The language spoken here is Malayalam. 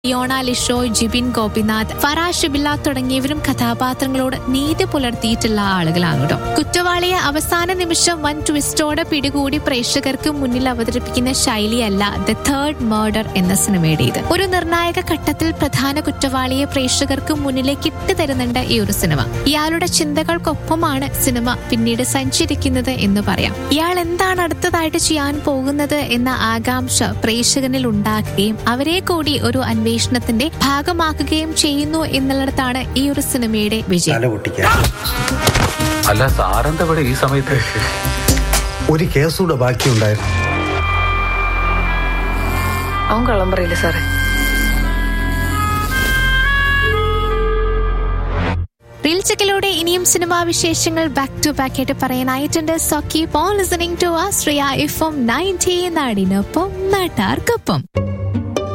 ലിയോണ ലിഷോയ് ജിബിൻ ഗോപിനാഥ് ഫറാഷ് ബില്ല തുടങ്ങിയവരും കഥാപാത്രങ്ങളോട് നീതി പുലർത്തിയിട്ടുള്ള ആളുകളാണ് കേട്ടോ കുറ്റവാളിയെ അവസാന നിമിഷം വൻ ട്വിസ്റ്റോടെ പിടികൂടി പ്രേക്ഷകർക്ക് മുന്നിൽ അവതരിപ്പിക്കുന്ന ശൈലിയല്ല ദ തേർഡ് മർഡർ എന്ന സിനിമയുടേത് ഒരു നിർണായക ഘട്ടത്തിൽ പ്രധാന കുറ്റവാളിയെ പ്രേക്ഷകർക്ക് മുന്നിലേക്ക് ഇട്ടു തരുന്നുണ്ട് ഈ ഒരു സിനിമ ഇയാളുടെ ചിന്തകൾക്കൊപ്പമാണ് സിനിമ പിന്നീട് സഞ്ചരിക്കുന്നത് എന്ന് പറയാം ഇയാൾ എന്താണ് അടുത്തതായിട്ട് ചെയ്യാൻ പോകുന്നത് എന്ന ആകാംക്ഷ പ്രേക്ഷകനിൽ ഉണ്ടാക്കുകയും അവരെ കൂടി ഒരു അന്വേഷണത്തിന്റെ ഭാഗമാക്കുകയും ചെയ്യുന്നു എന്നുള്ളിടത്താണ് ഈ ഒരു സിനിമയുടെ വിജയം തല പൊട്ടിക്കാൻ അല്ല സാറെന്താ ഇവിടെ ഈ സമയത്ത് ഒരു കേസൂടെ ബാക്കിയുണ്ടായിരുന്നു അവൻ കള്ളം പറയില്ല സാറേ റീൽ ചെക്കിലൂടെ ഇനിയും സിനിമാ വിശേഷങ്ങൾ ബാക്ക് ടു ബാക്ക് ആയിട്ട് പറയാനായിട്ടുണ്ട് so keep on listening to Astria F M ninety നാടിനൊപ്പം നാട്ടാർക്കൊപ്പം